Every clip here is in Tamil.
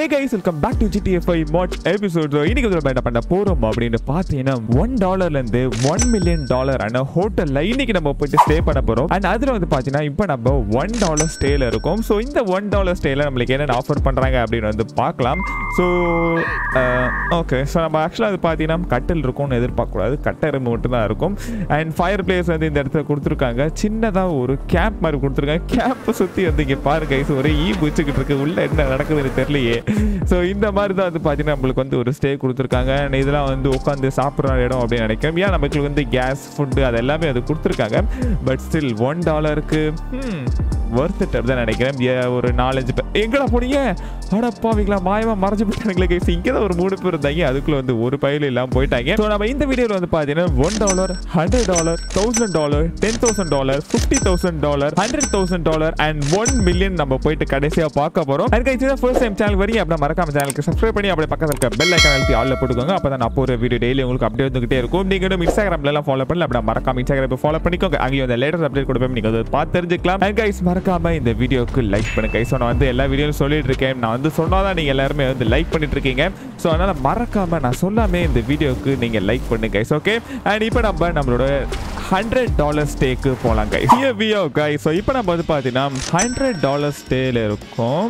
Hey guys welcome back to GTF ஐ மாட் எபிசோட் இன்னைக்கு வந்து நம்ம என்ன பண்ண போறோம் அப்படின்னு பார்த்தீங்கன்னா ஒன் டாலர்ல இருந்து ஒன் மில்லியன் டாலர் ஆன ஹோட்டல்ல இன்னைக்கு நம்ம போயிட்டு ஸ்டே பண்ண போறோம் அண்ட் அதுல வந்து பார்த்தீங்கன்னா இப்போ நம்ம ஒன் டாலர் ஸ்டேல இருக்கோம் ஸோ இந்த ஒன் டாலர் ஸ்டேல நம்மளுக்கு என்னென்ன ஆஃபர் பண்றாங்க அப்படின்னு வந்து பார்க்கலாம் ஸோ ஓகே ஸோ நம்ம ஆக்சுவலாக அது பார்த்தீங்கன்னா கட்டில் இருக்கும்னு எதிர்பார்க்கக்கூடாது கட்டெரும்பு மட்டும் தான் இருக்கும் அண்ட் ஃபயர் பிளேஸ் வந்து இந்த இடத்துல கொடுத்துருக்காங்க சின்னதாக ஒரு கேம்ப் மாதிரி கொடுத்துருக்காங்க கேம்பை சுற்றி வந்து இங்கே பாருங்க guys, ஒரே ஈ பிடிச்சிக்கிட்டு இருக்கு உள்ள என்ன நடக்குதுன்னு தெரியலையே ஸோ இந்த மாதிரி தான் வந்து பார்த்தீங்கன்னா நம்மளுக்கு வந்து ஒரு ஸ்டே கொடுத்துருக்காங்க and இதெல்லாம் வந்து உட்காந்து சாப்பிட்ற இடம் அப்படின்னு நினைக்கிறேன் ஏன் நமக்கு வந்து கேஸ் ஃபுட்டு அது எல்லாமே அது கொடுத்துருக்காங்க பட் ஸ்டில் ஒன் டாலருக்கு ஒர்த் இட் தான் நினைக்கிறேன் ஏ- ஒரு நாலஞ்சு பேர் எங்கடா போனீங்க அடப்பாவீங்களா மாயமா மறைஞ்சு போயிட்டாங்களே கைஸ் இங்கே தான் ஒரு மூணு பேர் இருந்தாங்க அதுக்குள்ள வந்து ஒரு பயிலும் இல்லாமல் போயிட்டாங்க ஸோ நம்ம இந்த வீடியோவில் வந்து பார்த்தீங்கன்னா one dollar hundred dollar thousand dollar ten thousand dollar fifty thousand dollar hundred thousand dollar and one million நம்ம போயிட்டு கடைசியாக பார்க்க போகிறோம் அண்ட் கைஸ் இதான் ஃபர்ஸ்ட் டைம் சேனல் வரையும் அப்படியே மறக்காம சேனலுக்கு சப்ஸ்கிரைப் பண்ணி அப்படியே பக்கத்தில் இருக்க பெல் ஐக்கான் அழுத்தி ஆல்ல போட்டுக்கோங்க அப்போ தான் அப்போ ஒரு வீடியோ டெய்லி உங்களுக்கு அப்டேட் வந்துகிட்டே இருக்கும் நீங்களும் இன்ஸ்டாகிராம்ல எல்லாம் ஃபாலோ பண்ணல அப்படியே மறக்காம இன்ஸ்டாகிராம் ஃபாலோ பண்ணிக்கோங்க அங்கேயும் அந்த லேட்டஸ்ட் அப்டேட் கொடுப்பேன் நீங்கள் அதை பார்த்து தெரிஞ்சுக்கலாம் அண்ட் கைஸ் மறக்காம இந்த வீடியோக்கு லைக் பண்ணுங்க கைஸ் நான் வந்து எல்லா வீடியோவும் சொல்லிட்டு இருக்கேன் நான் வந்து சொன்னாதான் நீங்க எல்லாருமே வந்து லைக் பண்ணிட்டு இருக்கீங்க ஸோ அதனால மறக்காம நான் சொல்லாமே இந்த வீடியோக்கு நீங்க லைக் பண்ணுங்க கைஸ் ஓகே அண்ட் இப்போ நம்ம நம்மளோட ஹண்ட்ரட் டாலர் ஸ்டேக்கு போகலாம் கைஸ் வியோ கைஸ் ஸோ இப்போ நம்ம வந்து பார்த்தீங்கன்னா ஹண்ட்ரட் டாலர் ஸ்டேல இருக்கோம்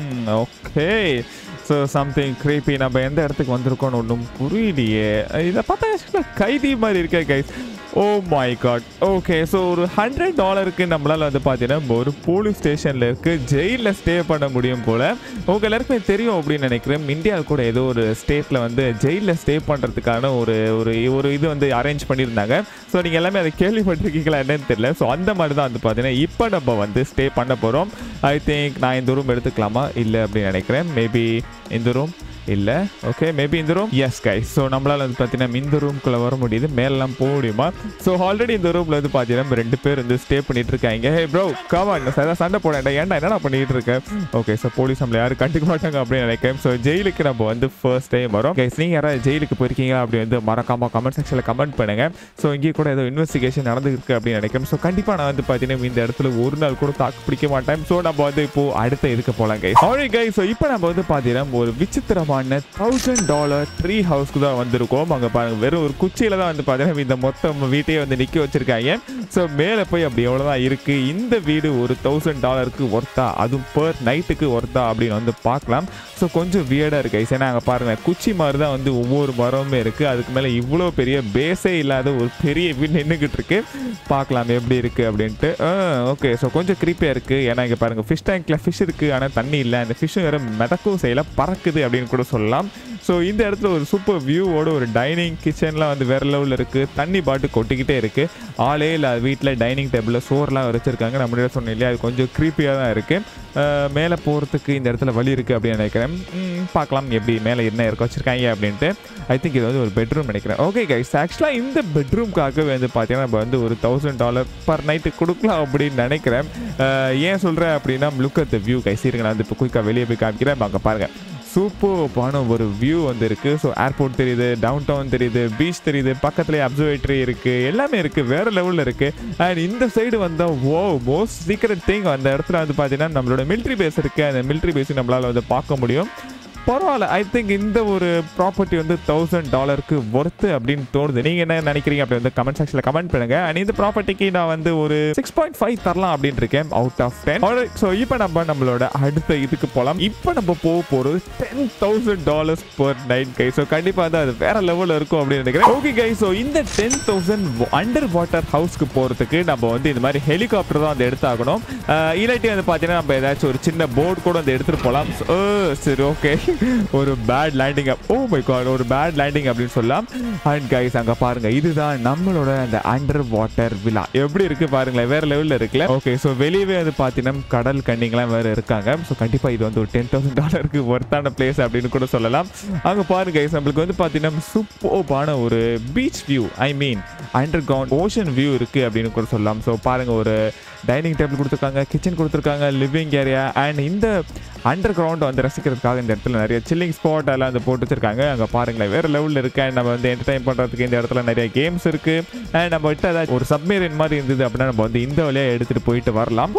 ஓகே ஸோ சம்திங் creepy நம்ம எந்த இடத்துக்கு வந்திருக்கோம்னு ஒன்றும் புரியலையே இதை பார்த்தா actually கைதி மாதிரி இருக்கே guys oh my god okay so ஒரு ஹண்ட்ரட் டாலருக்கு நம்மளால் வந்து பார்த்தீங்கன்னா ஒரு போலீஸ் ஸ்டேஷனில் இருக்கு ஜெயிலில் ஸ்டே பண்ண முடியும் போல் உங்க எல்லாருக்குமே தெரியும் அப்படின்னு நினைக்கிறேன் இந்தியாவில் கூட ஏதோ ஒரு ஸ்டேட்டில் வந்து ஜெயிலில் ஸ்டே பண்ணுறதுக்கான ஒரு ஒரு ஒரு இது வந்து அரேஞ்ச் பண்ணியிருந்தாங்க ஸோ நீங்கள் எல்லாமே அதை கேள்விப்பட்டிருக்கீங்களா என்னன்னு தெரியல ஸோ அந்த மாதிரி தான் வந்து பார்த்தீங்கன்னா இப்போ நம்ம வந்து ஸ்டே பண்ண போகிறோம் ஐ திங்க் நான் இந்த ரூம் எடுத்துக்கலாமா இல்லை அப்படின்னு நினைக்கிறேன் மேபி இந்த ரூம் இல்லை ஓகே மேபி இந்த ரூம் எஸ் கை ஸோ நம்மளால் வந்து பார்த்தீங்கன்னா இந்த ரூம்குள்ளே வர முடியுது மேலெல்லாம் போக முடியுமா ஸோ ஆல்ரெடி இந்த ரூமில் வந்து பார்த்தீங்கன்னா ரெண்டு பேர் வந்து ஸ்டே பண்ணிட்டு இருக்காங்க ஹே ப்ரோ காமா சார் சண்டை போடேன்டா ஏன்டா என்னடா பண்ணிட்டு இருக்கேன் ஓகே ஸோ போலீஸ் நம்மளை யாரும் கண்டுக்க மாட்டாங்க அப்படின்னு நினைக்கிறேன் ஸோ ஜெயிலுக்கு நம்ம வந்து ஃபர்ஸ்ட் டைம் வரோம் கைஸ் நீங்கள் யாராவது ஜெயிலுக்கு போயிருக்கீங்க அப்படி வந்து மறக்காம கமெண்ட் செக்ஷனில் கமெண்ட் பண்ணுங்க ஸோ இங்கே கூட ஏதோ இன்வெஸ்டிகேஷன் நடந்துருக்கு அப்படின்னு நினைக்கிறேன் ஸோ கண்டிப்பாக நான் வந்து பார்த்தீங்கன்னா இந்த இடத்துல ஒரு நாள் கூட தாக்கு பிடிக்க மாட்டேன் ஸோ நம்ம வந்து இப்போ அடுத்த இதுக்கு போகலாம் கைஸ் ஆல்ரெடி கைஸ் ஸோ இப்போ நம்ம வந்து பார்த்தீங்கன்னா ஒரு விசித்திரமான தௌசண்ட் டாலர் ட்ரீ ஹவுஸ்க்கு தான் வந்திருக்கோம் அங்கே பாருங்க வெறும் ஒரு குச்சியில தான் வந்து பார்த்தீங்கன்னா இந்த மொத்தம் வீட்டையே வந்து நிற்க வச்சிருக்காங்க ஸோ மேலே போய் அப்படி எவ்வளோதான் இருக்கு இந்த வீடு ஒரு தௌசண்ட் டாலருக்கு ஒர்த்தா அதுவும் பர் நைட்டுக்கு ஒர்த்தா அப்படின்னு வந்து பார்க்கலாம் ஸோ கொஞ்சம் வியர்டாக இருக்கு guys. ஏன்னா அங்கே பாருங்க குச்சி மாதிரி தான் வந்து ஒவ்வொரு மரமுமே இருக்கு அதுக்கு மேலே இவ்வளோ பெரிய பேஸே இல்லாத ஒரு பெரிய வீடு நின்றுக்கிட்டு இருக்கு பார்க்கலாம் எப்படி இருக்கு அப்படின்ட்டு ஓகே ஸோ கொஞ்சம் creepy-ஆ இருக்கு ஏன்னா இங்கே பாருங்க ஃபிஷ் டேங்க்ல ஃபிஷ் இருக்கு ஆனால் தண்ணி இல்லை அந்த ஃபிஷ்ஷும் வேற மிதக்கவும் செய்யல பறக்குது அப்படின்னு கூட சொல்லலாம் ஸோ இந்த இடத்துல ஒரு சூப்பர் வியூவோட ஒரு டைனிங் கிச்சன்லாம் வந்து வேற லெவலில் இருக்கு தண்ணி பாட்டு கொட்டிக்கிட்டே இருக்கு ஆளே இல்லை வீட்டில் டைனிங் டேபிளில் சோறுலாம் வச்சிருக்காங்க நம்ம முன்னாடி சொன்னோம் இல்லையா அது கொஞ்சம் க்ரீப்பியாக தான் இருக்கு அஹ் மேலே போகிறதுக்கு இந்த இடத்துல வழி இருக்கு அப்படின்னு நினைக்கிறேன் ம், பார்க்கலாம் எப்படி மேலே என்ன இருக்க வச்சிருக்காங்க அப்படின்ட்டு ஐ திங்க் இது வந்து ஒரு பெட்ரூம் நினைக்கிறேன் ஓகே கைஸ் ஆக்சுவலாக இந்த பெட்ரூம்காகவே வந்து பார்த்தீங்கன்னா நம்ம வந்து ஒரு தௌசண்ட் டாலர் பர் நைட்டு கொடுக்கலாம் அப்படின்னு நினைக்கிறேன் அஹ் ஏன் சொல்கிறேன் அப்படின்னா look at the view guys இருங்க நான் வந்து இப்போ குயிக்காக வெளியே போய் காமிக்கிறேன் அங்கே பாருங்கள் சூப்பர்பான ஒரு வியூ வந்து இருக்கு ஸோ ஏர்போர்ட் தெரியுது டவுன் டவுன் தெரியுது பீச் தெரியுது பக்கத்துலேயே அப்சர்வேட்டரி இருக்கு எல்லாமே இருக்கு வேற லெவலில் இருக்கு அண்ட் இந்த சைடு வந்தால் ஓ மோஸ்ட் சீக்ரெட் திங் அந்த இடத்துல வந்து பார்த்தீங்கன்னா நம்மளோட மிலிட்ரி பேஸ் இருக்கு அந்த மிலிட்ரி பேஸும் நம்மளால வந்து பார்க்க முடியும் பரவாயில்ல ஐ திங்க் இந்த ஒரு ப்ராப்பர்ட்டி வந்து தௌசண்ட் டாலருக்கு ஒர்த்து அப்படின்னு தோணுது நீங்க என்ன நினைக்கிறீங்க அப்படி வந்து கமெண்ட் செக்ஷன்ல கமெண்ட் பண்ணுங்க அண்ட் இந்த ப்ராப்பர்ட்டிக்கு நான் வந்து ஒரு சிக்ஸ் பாயிண்ட் ஃபைவ் தரலாம் அப்படின்னு இருக்கேன் அவுட் ஆஃப் டென் ஸோ இப்போ நம்ம நம்மளோட அடுத்த இதுக்கு போகலாம் இப்போ நம்ம போக போகிறது ten thousand dollars per night guy so கண்டிப்பாக வந்து அது வேற லெவலில் இருக்கும் அப்படின்னு நினைக்கிறேன் ஓகே கை ஸோ இந்த டென் தௌசண்ட் அண்டர் வாட்டர் ஹவுஸ்க்கு போகிறதுக்கு நம்ம வந்து இந்த மாதிரி ஹெலிகாப்டர் தான் வந்து எடுத்தாகணும் அஹ் இல்லாட்டி வந்து பார்த்தீங்கன்னா நம்ம ஏதாச்சும் ஒரு சின்ன போர்டு கூட வந்து எடுத்துகிட்டு போகலாம் So, அஹ் சரி ஓகே ஒரு bad landing oh my god ஒரு பேட் லேண்டிங் அப்படின்னு சொல்லலாம் அண்ட் கைஸ் அங்க பாருங்க இதுதான் நம்மளோட அந்த அண்டர் வாட்டர் விழா எப்படி இருக்கு பாருங்களேன் வேற லெவல்ல இருக்குல்ல ஓகே ஸோ வெளியவே வந்து பார்த்தீங்கன்னா கடல் கண்ணிங்கெல்லாம் வேற இருக்காங்க ஸோ கண்டிப்பா இது வந்து ஒரு டென் தௌசண்ட் டாலருக்கு ஒர்த்தான பிளேஸ் அப்படின்னு கூட சொல்லலாம் அங்க பாருங்க guys, நம்மளுக்கு வந்து பார்த்தீங்கன்னா சூப்பர்பான ஒரு beach view I mean underground ocean view இருக்கு அப்படின்னு கூட சொல்லலாம் ஸோ பாருங்க ஒரு டைனிங் டேபிள் கொடுத்துருக்காங்க கிச்சன் கொடுத்துருக்காங்க லிவிங் ஏரியா அண்ட் இந்த அண்டர் கிரவுண்ட் வந்து ரசிக்கிறதுக்காக இந்த இடத்துல நிறைய சில்லிங் ஸ்பாட் எல்லாம் வந்து போட்டு வச்சிருக்காங்க அங்கே பாருங்களேன் வேற லெவலில் இருக்கு and நம்ம வந்து என்டர்டைன் பண்ணுறதுக்கு இந்த இடத்துல நிறைய கேம்ஸ் இருக்கு அண்ட் நம்ம கிட்ட ஏதாச்சும் ஒரு சப்மேரின் மாதிரி இருந்தது அப்படின்னா நம்ம வந்து இந்த வழியாக எடுத்துட்டு போயிட்டு வரலாம்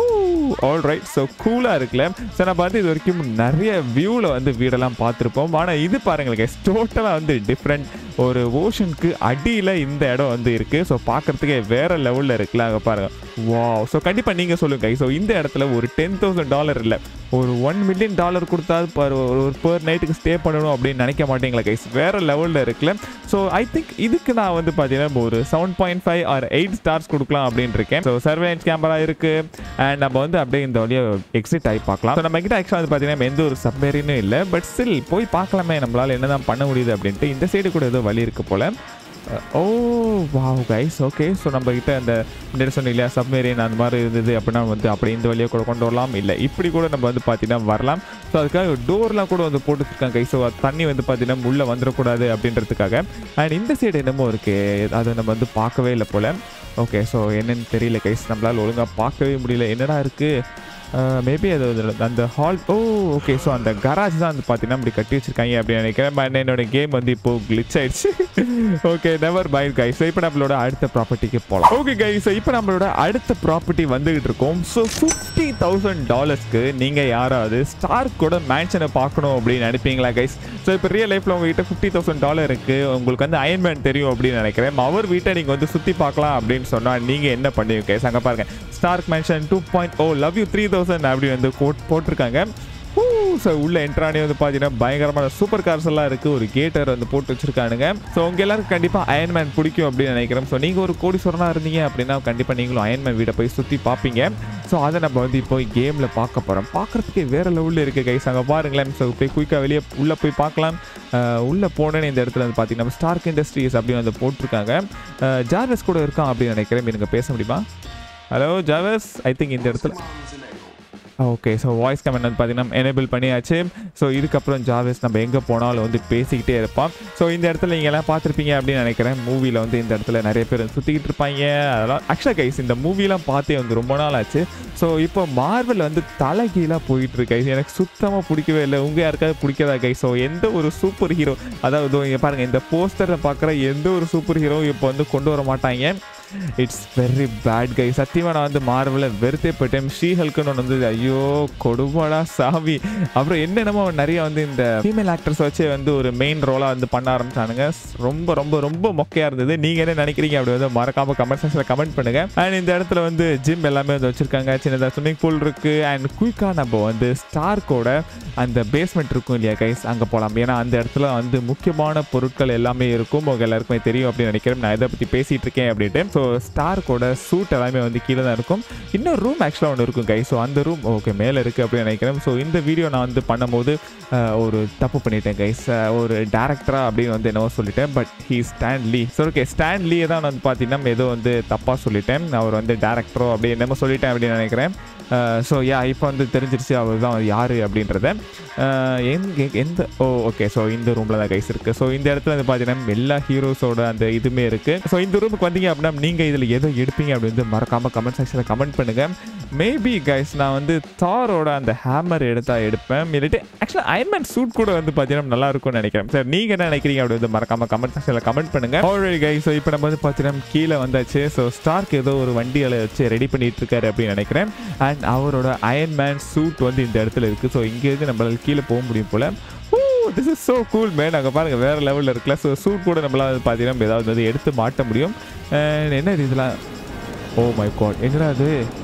ஆல் ரைட் ஸோ கூலாக இருக்குல்ல ஸோ நம்ம வந்து இது வரைக்கும் நிறைய வியூவில் வந்து வீடெல்லாம் பார்த்துருப்போம் ஆனால் இது பாருங்களுக்கு டோட்டலாக வந்து டிஃப்ரெண்ட் ஒரு ஓஷனுக்கு அடியில் இந்த இடம் வந்து இருக்குது ஸோ பார்க்குறதுக்கே வேற லெவலில் இருக்குல்ல அங்கே பாருங்கள் வா ஸோ கண்டிப்பாக நீங்கள் சொல்லுங்க ஸோ இந்த இடத்துல ஒரு டென் தௌசண்ட் டாலர் இல்லை ஒரு ஒன் மில்லியன் டாலர் கொடுத்தா பர் ஒரு பர் நைட்டுக்கு ஸ்டே பண்ணணும் அப்படின்னு நினைக்க மாட்டீங்களா கைஸ் வேற லெவலில் இருக்குல்ல ஸோ ஐ திங்க் இதுக்கு நான் வந்து பார்த்தீங்கன்னா ஒரு seven point five or eight stars கொடுக்கலாம் அப்படின்னு இருக்கேன் ஸோ சர்வேலன்ஸ் கேமரா இருக்கு அண்ட் நம்ம வந்து அப்படியே இந்த வழியாக எக்ஸிட் ஆகி பார்க்கலாம் ஸோ நம்ம கிட்ட ஆக்சுவலாக வந்து பார்த்தீங்கன்னா எந்த ஒரு சப்மேரினும் இல்லை பட் ஸ்டில் போய் பார்க்கலாமே நம்மளால என்னதான் பண்ண முடியுது அப்படின்ட்டு இந்த சைடு கூட ஏதோ வழி இருக்கு போல oh wow guys okay so நம்ம கிட்ட அந்த முன்னாடி சொன்ன இல்லையா சப்மேரியன் அந்த மாதிரி இருந்தது அப்படின்னா வந்து அப்படி இந்த வழியாக கூட கொண்டு வரலாம் இல்லை இப்படி கூட நம்ம வந்து பார்த்தீங்கன்னா வரலாம் ஸோ அதுக்காக டோர்லாம் கூட வந்து போட்டு வச்சிருக்காங்க கைஸ் ஸோ தண்ணி வந்து பார்த்தீங்கன்னா உள்ளே வந்துடக்கூடாது அப்படின்றதுக்காக அண்ட் இந்த சைடு என்னமோ இருக்கு அதை நம்ம வந்து பார்க்கவே இல்லை போல ஓகே ஸோ என்னன்னு தெரியல கைஸ் நம்மளால் ஒழுங்காக பார்க்கவே முடியல என்னடா இருக்குது மேபி அது ஒரு- அந்த ஹால் ஓ ஓகே ஸோ அந்த கராஜ் தான் வந்து பார்த்தீங்கன்னா இப்படி கட்டி வச்சிருக்காங்க அப்படின்னு நினைக்கிறேன் But என்னோட கேம் வந்து இப்போ கிளிச் ஆயிடுச்சு okay never bye guys so இப்போ நம்மளோட அடுத்த ப்ராப்பர்ட்டிக்கு போகலாம் ஓகே கைஸ் ஸோ இப்போ நம்மளோட அடுத்த ப்ராப்பர்ட்டி வந்துகிட்டு இருக்கோம் ஸோ ஃபிஃப்டி தௌசண்ட் டாலர்ஸ்க்கு நீங்கள் யாராவது ஸ்டார்க்கோட மேன்ஷனை பார்க்கணும் அப்படின்னு நினைப்பீங்களா கைஸ் ஸோ இப்போ ரியல் லைஃப்பில் உங்ககிட்ட ஃபிஃப்டி தௌசண்ட் டாலர் இருக்குது உங்களுக்கு வந்து அயன்மேன் தெரியும் அப்படின்னு நினைக்கிறேன் அவர் வீட்டை நீங்கள் வந்து சுற்றி பார்க்கலாம் அப்படின்னு சொன்னால் நீங்கள் என்ன பண்ணுவீங்க கைஸ் அங்கே பாருங்க Stark mansion two point oh love you three thousand அப்படி வந்து கோட் போட்டிருக்காங்க ஸோ உள்ள என்ட்ரானே வந்து பார்த்தீங்கன்னா பயங்கரமான சூப்பர் கார்ஸ் எல்லாம் இருக்குது ஒரு கேட்டர் வந்து போட்டு வச்சிருக்கானுங்க ஸோ உங்க எல்லாருக்கும் கண்டிப்பாக அயன்மேன் பிடிக்கும் அப்படின்னு நினைக்கிறேன் ஸோ நீங்கள் ஒரு கோடீஸ்வரனாக இருந்தீங்க அப்படின்னா கண்டிப்பாக நீங்களும் அயன்மேன் வீட்டை போய் சுற்றி பார்ப்பீங்க ஸோ அதை நம்ம வந்து இப்போ கேமில் பார்க்க போகிறோம் பார்க்குறதுக்கே வேறு லெவலில் இருக்குது கைஸ் அங்கே பாருங்களேன் ஸோ போய் குயிக்காக வெளியே உள்ளே போய் பார்க்கலாம் அஹ் உள்ளே போனேன்னு இந்த இடத்துல வந்து பார்த்தீங்கன்னா நம்ம ஸ்டார்க் இண்டஸ்ட்ரீஸ் அப்படின்னு வந்து போட்டிருக்காங்க அஹ் ஜார்வஸ் கூட இருக்கான் அப்படின்னு நினைக்கிறேன் எனக்கு பேச முடியுமா ஹலோ ஜாவஸ் ஐ திங்க் இந்த இடத்துல ஓகே ஸோ வாய்ஸ் கமெண்ட் வந்து பார்த்தீங்கன்னா எனேபிள் பண்ணியாச்சு ஸோ இதுக்கப்புறம் ஜாவேஸ் நம்ம எங்கே போனாலும் வந்து பேசிக்கிட்டே இருப்பான் ஸோ இந்த இடத்துல நீங்கள் எல்லாம் பார்த்துருப்பீங்க அப்படின்னு நினைக்கிறேன் மூவியில் வந்து இந்த இடத்துல நிறைய பேர் சுற்றிக்கிட்டு இருப்பாங்க அதெல்லாம் ஆக்சுவலாக கைஸ் இந்த மூவிலாம் பார்த்தே வந்து ரொம்ப நாள் ஆச்சு ஸோ இப்போ மார்வல் வந்து தலைகீழாக போயிட்டு இருக்கு guys. எனக்கு சுத்தமாக பிடிக்கவே இல்லை உங்கள் யாருக்காவது பிடிக்காதா கைஸ் ஸோ எந்த ஒரு சூப்பர் ஹீரோ அதாவது இங்கே பாருங்கள் இந்த போஸ்டரை பார்க்குற எந்த ஒரு சூப்பர் ஹீரோ இப்போ வந்து கொண்டு வர மாட்டாங்க இட்ஸ் வெரி பேட் கை சத்தியமாக நான் வந்து மார்வலில் வெறுத்தே போயிட்டேன் ஷீ ஹல்க்குன்னு ஒன்று வந்தது ஐயோ கொடுமாடா சாவி அப்புறம் என்னென்னமோ நிறைய வந்து இந்த ஃபீமேல் ஆக்டர்ஸ் வச்சு வந்து ஒரு மெயின் ரோலாக வந்து பண்ண ஆரம்பிச்சானுங்க ரொம்ப ரொம்ப ரொம்ப மொக்கையாக இருந்தது நீங்கள் என்ன நினைக்கிறீங்க அப்படி வந்து மறக்காம கமெண்ட் செக்ஷனில் கமெண்ட் பண்ணுங்க அண்ட் இந்த இடத்துல வந்து ஜிம் எல்லாமே வந்து வச்சிருக்காங்க சின்னதாக ஸ்விம்மிங் பூல் இருக்கு அண்ட் குயிக்காக நம்ம வந்து ஸ்டார்க்கோட அந்த பேஸ்மெண்ட் இருக்கும் இல்லையா கைஸ் அங்கே போகலாம் ஏன்னா அந்த இடத்துல வந்து முக்கியமான பொருட்கள் எல்லாமே இருக்கும் உங்க எல்லாருக்குமே தெரியும் அப்படின்னு நினைக்கிறேன் நான் இதை பற்றி பேசிட்டு இருக்கேன் அப்படின்ட்டு ஸோ ஸ்டார்க்கோட சூட் எல்லாமே வந்து கீழே தான் இருக்கும் இன்னொரு ரூம் ஆக்சுவலாக ஒன்று இருக்கும் கைஸ் ஸோ அந்த ரூம் ஓகே மேலே இருக்குது அப்படின்னு நினைக்கிறேன் ஸோ இந்த வீடியோ நான் வந்து பண்ணும்போது அஹ், ஒரு தப்பு பண்ணிட்டேன் கைஸ் ஒரு டேரக்டரா அப்படின்னு வந்து என்னவோ சொல்லிட்டேன் but he Stanley so okay ஸ்டான்லியை தான் நான் வந்து பார்த்தீங்கன்னா ஏதோ வந்து தப்பாக சொல்லிட்டேன் அவர் வந்து டேரக்டரோ அப்படி என்னமோ சொல்லிட்டேன் அப்படின்னு நினைக்கிறேன் ஸோ யா இப்போ வந்து தெரிஞ்சிருச்சு அவர் தான் யார் அப்படின்றத அஹ், எங்க எந்த ஓ ஓகே ஸோ இந்த ரூமில் தான் கைஸ் இருக்குது ஸோ இந்த இடத்துல வந்து பார்த்தீங்கன்னா எல்லா ஹீரோஸோட அந்த இதுவுமே இருக்குது ஸோ இந்த ரூமுக்கு வந்தீங்க அப்படின்னா நீங்கள் இதில் எதை எடுப்பீங்க அப்படின்னு வந்து மறக்காமல் கமெண்ட் செக்ஷனில் கமெண்ட் பண்ணுங்கள் மேபி கைஸ் நான் வந்து தாரோட அந்த ஹேமர் எடுத்தா எடுப்பேன் இல்லாட்டி ஆக்சுவலாக அயன்மேன் சூட் கூட வந்து பார்த்தீங்கன்னா நல்லா இருக்கும்னு நினைக்கிறேன் சார் நீங்கள் என்ன நினைக்கிறீங்க அப்படி வந்து மறக்காமல் கமெண்ட் செக்ஷனில் கமெண்ட் பண்ணுங்க ஆல்ரெடி கைஸ் ஸோ இப்போ நம்ம வந்து பார்த்தீங்கன்னா கீழே வந்தாச்சு ஸோ ஸ்டார்க் ஏதோ ஒரு வண்டியில் வச்சு ரெடி பண்ணிட்டு இருக்காரு அப்படின்னு நினைக்கிறேன் அண்ட் அவரோட அயன்மேன் சூட் வந்து இந்த இடத்துல இருக்குது ஸோ இங்கேருந்து நம்மளால கீழே போக முடியும் போல this is so cool man அங்கே பாருங்க வேற லெவலில் இருக்குல்ல ஸோ சூட் கூட நம்மளால வந்து பார்த்தீங்கன்னா ஏதாவது வந்து எடுத்து மாட்ட முடியும் And என்ன இது இதெல்லாம் ஓ மை காட் எங்கடா அது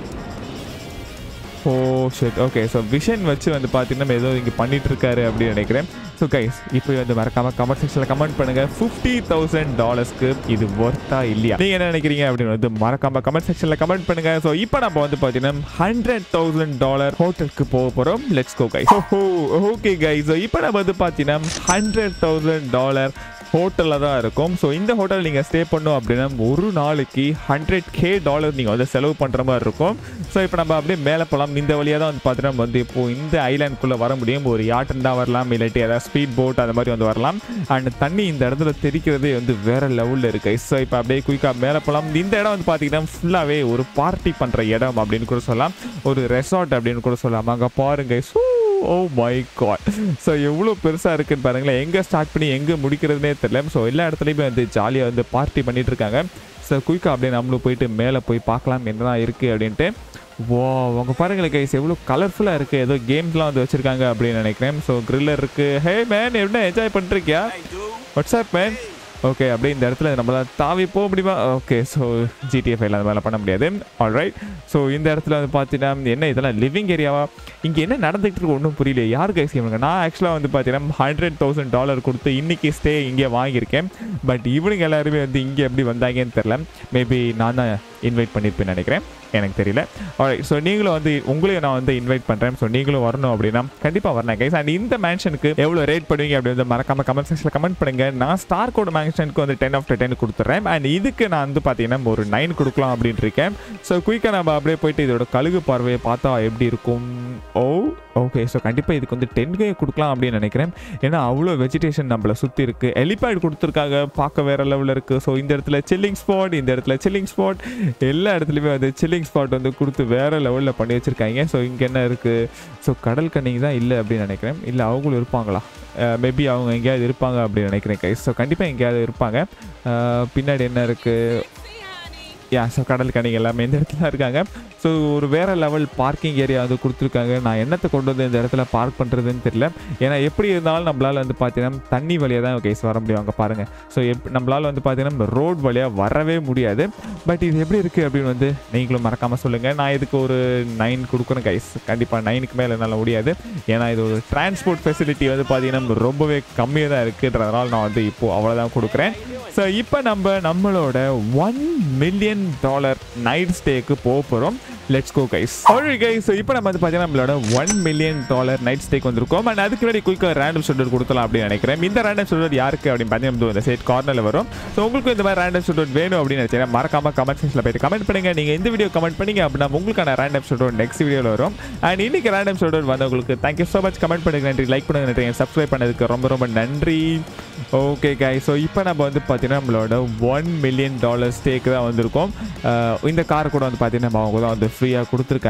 oh shed okay so vision வச்சு வந்து பார்த்தீங்கன்னா ஏதோ இங்கே பண்ணிட்டு இருக்காரு அப்படின்னு நினைக்கிறேன் ஸோ கைஸ் இப்போ வந்து மறக்காம கமெண்ட் செக்ஷனில் கமெண்ட் பண்ணுங்க ஃபிஃப்டி தௌசண்ட் டாலர்ஸ்க்கு இது ஒர்த்தா இல்லையா நீங்கள் என்ன நினைக்கிறீங்க அப்படின்னு வந்து மறக்காம கமெண்ட் செக்ஷனில் கமெண்ட் பண்ணுங்க ஸோ இப்போ நம்ம வந்து பார்த்தீங்கன்னா ஹண்ட்ரட் தௌசண்ட் டாலர் ஹோட்டலுக்கு போக போகிறோம் let's go guys okay guys so இப்போ நம்ம வந்து பார்த்தீங்கன்னா ஹண்ட்ரட் தௌசண்ட் டாலர் ஹோட்டலில் தான் இருக்கும் ஸோ இந்த ஹோட்டல் நீங்கள் ஸ்டே பண்ணோம் அப்படின்னா ஒரு நாளைக்கு ஹண்ட்ரட் கே டாலர் நீங்கள் வந்து செலவு பண்ணுற மாதிரி இருக்கும் ஸோ இப்போ நம்ம அப்படியே மேலே போகலாம் இந்த வழியாக தான் வந்து பார்த்தீங்கன்னா வந்து இப்போ இந்த ஐலாண்டுக்குள்ளே வர முடியும் ஒரு யாட்டன் தான் வரலாம் இல்லாட்டி ஏதாவது ஸ்பீட் போட் அந்த மாதிரி வந்து வரலாம் அண்ட் தண்ணி இந்த இடத்துல தெரிக்கிறதே வந்து வேற லெவலில் இருக்கு ஸோ இப்போ அப்படியே குயிக்காக மேலே போகலாம் இந்த இடம் வந்து பார்த்தீங்கன்னா ஃபுல்லாகவே ஒரு பார்ட்டி பண்ணுற இடம் அப்படின்னு கூட சொல்லலாம் ஒரு ரெசார்ட் அப்படின்னு கூட சொல்லலாம் அங்கே பாருங்க சூ ஓ மை காட் ஸோ எவ்வளோ பெருசாக இருக்குன்னு பாருங்களேன் எங்கே ஸ்டார்ட் பண்ணி எங்கே முடிக்கிறதுனே தெரியல ஸோ எல்லா இடத்துலையுமே வந்து ஜாலியாக வந்து பார்ட்டி பண்ணிட்டு இருக்காங்க ஸோ குயிக்காக அப்படியே நம்மளும் போயிட்டு மேலே போய் பார்க்கலாம் என்னதான் இருக்குது அப்படின்ட்டு வா உங்க பாருங்களேன் கைஸ் எவ்வளோ கலர்ஃபுல்லாக இருக்குது ஏதோ கேம்ஸ்லாம் வந்து வச்சுருக்காங்க அப்படின்னு நினைக்கிறேன் ஸோ க்ரில்லர் இருக்குது ஹே மேன் என்ன என்ஜாய் பண்ணுறீங்க வாட்ஸ்அப் மேன் ஓகே அப்படியே இந்த இடத்துல நம்மளால் தாவி போக முடியுமா ஓகே ஸோ ஜிடிஎஃப் எல்லாம் அந்த மாதிரிலாம் பண்ண முடியாது ஆல்ரைட் ஸோ இந்த இடத்துல வந்து பார்த்தீங்கன்னா என்ன இதெல்லாம் லிவிங் ஏரியாவா இங்கே என்ன நடந்துகிட்டு இருக்கு ஒன்றும் புரியல யார் கைஸ் இவனுங்க நான் ஆக்சுவலாக வந்து பார்த்தீங்கன்னா ஹண்ட்ரட் தௌசண்ட் டாலர் கொடுத்து இன்னைக்கு ஸ்டே இங்கே வாங்கியிருக்கேன் பட் இவனுங்க எல்லாருமே வந்து இங்கே எப்படி வந்தாங்கன்னு தெரில மேபி நான் தான் இன்வைட் பண்ணியிருப்பேன்னு நினைக்கிறேன் எனக்கு தெரியல ஆல்ரைட் ஸோ நீங்களும் வந்து உங்களையும் நான் வந்து இன்வைட் பண்ணுறேன் ஸோ நீங்களும் வரணும் அப்படின்னா கண்டிப்பாக வரணும் கைஸ் அண்ட் இந்த மேன்ஷனுக்கு எவ்வளோ ரேட் பண்ணுவீங்க அப்படி வந்து மறக்காம கமெண்ட் செக்ஷனில் கமெண்ட் பண்ணுங்க நான் ஸ்டார் கோட் மேன்ஷனுக்கு வந்து டென் ஆஃப்டர் டென் கொடுத்துட்றேன் அண்ட் இதுக்கு நான் வந்து பார்த்தீங்கன்னா ஒரு நைன் கொடுக்கலாம் அப்படின்ட்டு இருக்கேன் ஸோ குயிக்காக நம்ம அப்படியே போயிட்டு இதோட கழுகு பார்வையை பார்த்தா எப்படி இருக்கும் ஓ ஓகே ஸோ கண்டிப்பாக இதுக்கு வந்து டென் கே கொடுக்கலாம் அப்படின்னு நினைக்கிறேன் ஏன்னா அவ்வளோ வெஜிடேஷன் நம்மளை சுற்றி இருக்குது எலிபேட் கொடுத்துருக்காங்க பார்க்க வேற லெவலில் இருக்குது ஸோ இந்த இடத்துல சில்லிங் ஸ்பாட் இந்த இடத்துல சில்லிங் ஸ்பாட் எல்லா இடத்துலையுமே வந்து சில்லிங் ஸ்பாட் வந்து கொடுத்து வேற லெவலில் பண்ணி வச்சுருக்காங்க ஸோ இங்கே என்ன இருக்குது ஸோ கடல் கண்ணிங்க தான் இல்லை அப்படின்னு நினைக்கிறேன் இல்லை அவங்களும் இருப்பாங்களா மேபி அவங்க எங்கேயாவது இருப்பாங்க அப்படின்னு நினைக்கிறேன் கைஸ் ஸோ கண்டிப்பாக எங்கேயாவது இருப்பாங்க அஹ் பின்னாடி என்ன இருக்குது யா ஸோ கடல் கணிகள் எல்லாமே இந்த இடத்துல இருக்காங்க ஸோ ஒரு வேற லெவல் பார்க்கிங் ஏரியா வந்து கொடுத்துருக்காங்க நான் என்னத்தை கொண்டு வந்து இந்த இடத்துல பார்க் பண்ணுறதுன்னு தெரியல ஏன்னா எப்படி இருந்தாலும் நம்மளால் வந்து பார்த்தீங்கன்னா தண்ணி வழியாக தான் கைஸ் வர முடியும் அங்கே பாருங்கள் ஸோ எப் நம்மளால் வந்து பார்த்தீங்கன்னா ரோட் வழியாக வரவே முடியாது பட் இது எப்படி இருக்குது அப்படின்னு வந்து நீங்களும் மறக்காமல் சொல்லுங்கள் நான் இதுக்கு ஒரு நைன் கொடுக்குறேன் கைஸ் கண்டிப்பாக நைனுக்கு மேலே என்னால் முடியாது ஏன்னா இது ஒரு டிரான்ஸ்போர்ட் ஃபெசிலிட்டி வந்து பார்த்தீங்கன்னா ரொம்பவே கம்மியாக தான் இருக்குன்றதுனால நான் வந்து இப்போது அவ்வளோதான் கொடுக்குறேன் ஸோ இப்போ நம்ம நம்மளோட ஒன் மில்லியன் டாலர் நைட் ஸ்டேக்கு போக போகிறோம் let's go guys already guys so இப்போ நம்ம வந்து பார்த்தீங்கன்னா நம்மளோட ஒன் மில்லியன் டாலர் நைட் ஸ்டேக் வந்திருக்கோம் அண்ட் அதுக்கு முன்னாடி குயிக்காக ரேண்டம் ஷெட்யூல் கொடுத்தலாம் அப்படின்னு நினைக்கிறேன் இந்த ரேண்டம் ஷெட்யூல் யாருக்கு அப்படின்னு பார்த்தீங்கன்னா இந்த சைட் கார்னரில் வரும் ஸோ உங்களுக்கு இந்த மாதிரி ரேண்டம் ஷெட்யூல் வேணும் அப்படின்னு நினைச்சேன் மறக்காம கமெண்ட் செக்ஷனில் போயிட்டு கமெண்ட் பண்ணுங்க நீங்கள் இந்த வீடியோ கமெண்ட் பண்ணீங்க அப்படின்னா உங்களுக்கான ரேண்டம் ஷெட்யூல் நெக்ஸ்ட் வீடியோவில் வரும் அண்ட் இன்னைக்கு ரேண்டம் ஷெட்யூல் வந்தவங்களுக்கு தேங்க்யூ ஸோ மச் கமெண்ட் பண்ணுங்க நன்றி லைக் பண்ணுங்க நன்றி சப்ஸ்கிரைப் பண்ணதுக்கு ரொம்ப ரொம்ப நன்றி ஓகே காய் ஸோ இப்போ நம்ம வந்து பார்த்தீங்கன்னா நம்மளோட ஒன் மில்லியன் டாலர் ஸ்டேக்கு தான் வந்திருக்கோம் அஹ் இந்த கார் கூட வந்து பார்த்தீங்கன்னா நம்ம அவங்க தான் வந்து ஃப்ரீயாக கொடுத்துருக்காங்க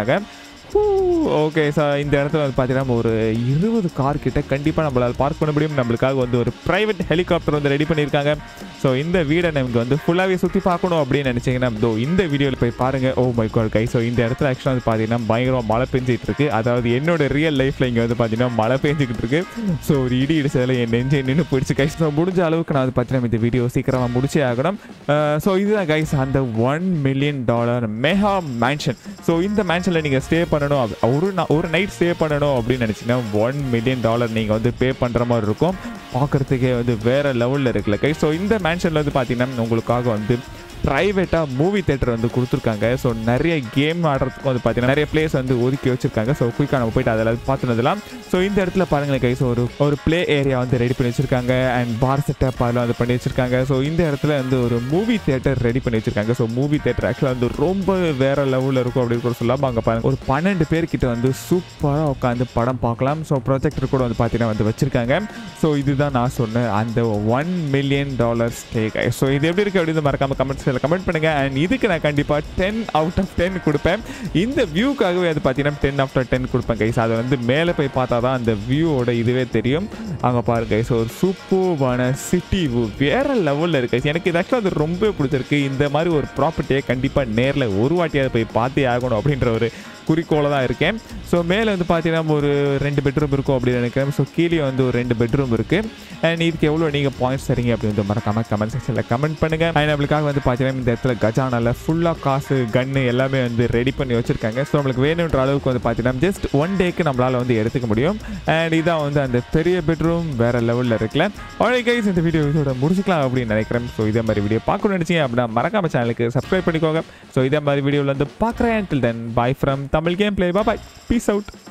ஓகே சார் இந்த இடத்துல வந்து பார்த்தீங்கன்னா ஒரு இருபது கார் கிட்ட கண்டிப்பாக நம்மளால் பார்க் பண்ண முடியும் நம்மளுக்காக வந்து ஒரு ப்ரைவேட் ஹெலிகாப்டர் வந்து ரெடி பண்ணியிருக்காங்க ஸோ இந்த வீடை நமக்கு வந்து ஃபுல்லாகவே சுற்றி பார்க்கணும் அப்படின்னு நினச்சிங்கன்னா இதோ இந்த வீடியோவில் போய் பாருங்கள் oh my call guy so இந்த இடத்துல ஆக்சுவலாக வந்து பார்த்தீங்கன்னா பயங்கரமாக மழை பெஞ்சிட்டு இருக்கு அதாவது என்னோட ரியல் லைஃப்பில் இங்கே வந்து பார்த்தீங்கன்னா மழை பெஞ்சிக்கிட்டு இருக்கு ஸோ ஒரு இடி இடிச்சதில் என் நெஞ்சை நின்று போயிடுச்சு கைஸ் ஸோ முடிஞ்ச அளவுக்கு நான் வந்து பார்த்தீங்கன்னா இந்த வீடியோ சீக்கிரமாக முடிச்சே ஆகணும் ஸோ இதுதான் கைஸ் அந்த one million dollar mega mansion so இந்த மேன்ஷனில் நீங்கள் ஸ்டே பண்ணணும் அப்~ ஒரு நா- ஒரு நைட் ஸ்டே பண்ணணும் அப்படின்னு நினச்சிங்கன்னா ஒன் மில்லியன் டாலர் நீங்கள் வந்து பே பண்ணுற மாதிரி இருக்கும் பார்க்குறதுக்கே வந்து வேற லெவலில் இருக்குல்ல கை ஸோ இந்த மேன்ஷனில் வந்து பார்த்தீங்கன்னா உங்களுக்காக வந்து ப்ரைவேட்டாக மூவி தேட்டர் வந்து கொடுத்துருக்காங்க ஸோ நிறைய கேம் ஆடுறதுக்கும் வந்து பார்த்தீங்கன்னா நிறைய பிளேஸ் வந்து ஒதுக்கி வச்சிருக்காங்க ஸோ குயிக்காக நம்ம போயிட்டு அதில் பார்த்துனதுலாம் ஸோ இந்த இடத்துல பாருங்களேன் கைஸ் ஒரு ஒரு ப்ளே ஏரியா வந்து ரெடி பண்ணி வச்சிருக்காங்க அண்ட் பார் செட்டப் அதெல்லாம் வந்து பண்ணி வச்சிருக்காங்க ஸோ இந்த இடத்துல வந்து ஒரு மூவி தேட்டர் ரெடி பண்ணி வச்சிருக்காங்க ஸோ மூவி தேட்டர் ஆக்சுவலாக வந்து ரொம்ப வேற லெவலில் இருக்கும் அப்படின்னு கூட சொல்லாமல் அங்கே பாருங்க ஒரு பன்னெண்டு பேர்கிட்ட வந்து சூப்பராக உட்காந்து படம் பார்க்கலாம் ஸோ ப்ரொஜெக்டர் கூட வந்து பார்த்தீங்கன்னா வந்து வச்சிருக்காங்க ஸோ இதுதான் நான் சொன்ன அந்த ஒன் மில்லியன் டாலர் ஸ்டேக் ஸோ இது எப்படி இருக்கு அப்படின்னு மறக்காம கமெண்ட்ஸில் கமெண்ட் பண்ணுங்க அண்ட் இதுக்கு நான் கண்டிப்பாக டென் அவுட் ஆஃப் டென் கொடுப்பேன் இந்த வியூக்காகவே அது பார்த்தீங்கன்னா டென் ஆஃப்டர் டென் கொடுப்பேன் கைஸ் அதை வந்து மேலே போய் பார்த்தா தான் அந்த வியூவோட இதுவே தெரியும் அங்கே பாருங்க கைஸ் ஒரு சூப்பர்வான சிட்டி வியூ வேற லெவலில் இருக்கு guys. எனக்கு இது ஆக்சுவலாக அது ரொம்ப பிடிச்சிருக்கு இந்த மாதிரி ஒரு ப்ராப்பர்ட்டியை கண்டிப்பாக நேரில் ஒரு வாட்டியாவது போய் பார்த்தே ஆகணும் அப்படின்ற ஒரு குறிக்கோள தான் இருக்கேன் ஸோ மேலே வந்து பார்த்தீங்கன்னா ஒரு ரெண்டு பெட்ரூம் இருக்கும் அப்படின்னு நினைக்கிறேன் ஸோ கீழே வந்து ஒரு ரெண்டு பெட்ரூம் இருக்குது அண்ட் இதுக்கு எவ்வளோ நீங்கள் பாயிண்ட்ஸ் தரீங்க அப்படின்னு மறக்காம கமெண்ட் செக்ஷனில் கமெண்ட் பண்ணுங்கள் அண்ட் நம்மளுக்காக வந்து பார்த்தீங்கன்னா இந்த இடத்துல கஜானால ஃபுல்லாக காசு கன்று எல்லாமே வந்து ரெடி பண்ணி வச்சுருக்காங்க ஸோ நம்மளுக்கு வேணுன்ற அளவுக்கு வந்து பார்த்தீங்கன்னா ஜஸ்ட் ஒன் டேக்கு நம்மளால் வந்து எடுத்துக்க முடியும் அண்ட் இதான் வந்து அந்த பெரிய பெட்ரூம் வேற லெவலில் இருக்குல்ல ஆல்ரெடி கைஸ் இந்த வீடியோ இதோட முடிச்சுக்கலாம் அப்படின்னு நினைக்கிறேன் ஸோ இதே மாதிரி வீடியோ பார்க்கணும்னு நினச்சிங்க அப்படின்னா மறக்காம சேனலுக்கு சப்ஸ்கிரைப் பண்ணிக்கோங்க ஸோ இதே மாதிரி வீடியோவில் வந்து பார்க்குறேன் till then bye from Tamil game play boy peace out